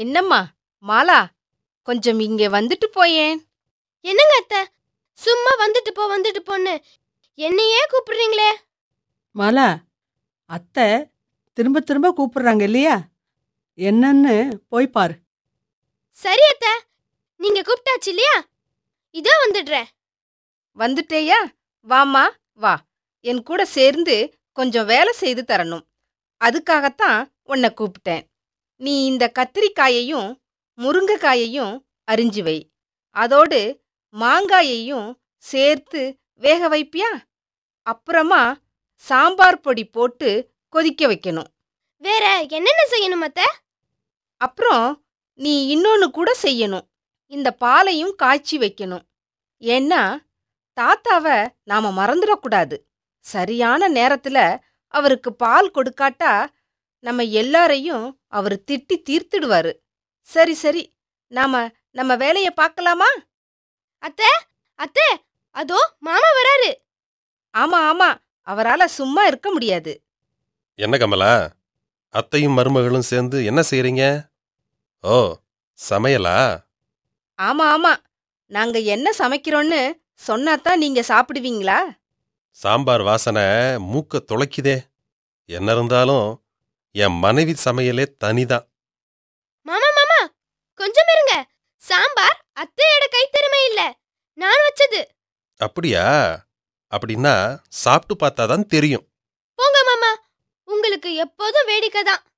என்னம்மா மாலா கொஞ்சம் இங்கே வந்துட்டு போயேன் என்னங்க அத்தை சும்மா வந்துட்டு போ வந்துட்டு போன்னு என்னையே கூப்பிடுறீங்களே மாலா அத்தை திரும்ப திரும்ப கூப்பிடுறாங்க இல்லையா என்னன்னு போய் பாரு சரி அத்தை நீங்க கூப்பிட்டாச்சு இல்லையா இதோ வந்துடுறேன் வந்துட்டேயா வாம்மா வா என் கூட சேர்ந்து கொஞ்சம் வேலை செய்து தரணும் அதுக்காகத்தான் உன்னை கூப்பிட்டேன் நீ இந்த கத்திரிக்காயையும் முருங்கைக்காயையும் அரிஞ்சு வை அதோடு மாங்காயையும் சேர்த்து வேக வைப்பியா அப்புறமா சாம்பார் பொடி போட்டு கொதிக்க வைக்கணும் வேற என்னென்ன செய்யணும் அத்தை அப்புறம் நீ இன்னொன்னு கூட செய்யணும் இந்த பாலையும் காய்ச்சி வைக்கணும் ஏன்னா தாத்தாவை நாம மறந்துடக்கூடாது சரியான நேரத்துல அவருக்கு பால் கொடுக்காட்டா நம்ம எல்லாரையும் அவர் திட்டி தீர்த்திடுவாரு சரி சரி நாம நம்ம வேலைய பார்க்கலாமா அத்தை அத்தை அதோ மாமா வராரு ஆமா ஆமா அவரால சும்மா இருக்க முடியாது என்ன கமலா அத்தையும் மருமகளும் சேர்ந்து என்ன செய்றீங்க ஓ சமையலா ஆமா ஆமா நாங்க என்ன சமைக்கிறோன்னு சொன்னாதான் நீங்க சாப்பிடுவீங்களா சாம்பார் வாசனை மூக்க துளைக்குதே என்ன இருந்தாலும் என் மனைவி சமையலே தனிதான் மாமா மாமா கொஞ்சம் இருங்க சாம்பார் அத்தையோட கைத்திறமை இல்ல நான் வச்சது அப்படியா அப்படின்னா சாப்பிட்டு பார்த்தாதான் தெரியும் போங்க மாமா உங்களுக்கு எப்போதும் வேடிக்கை தான்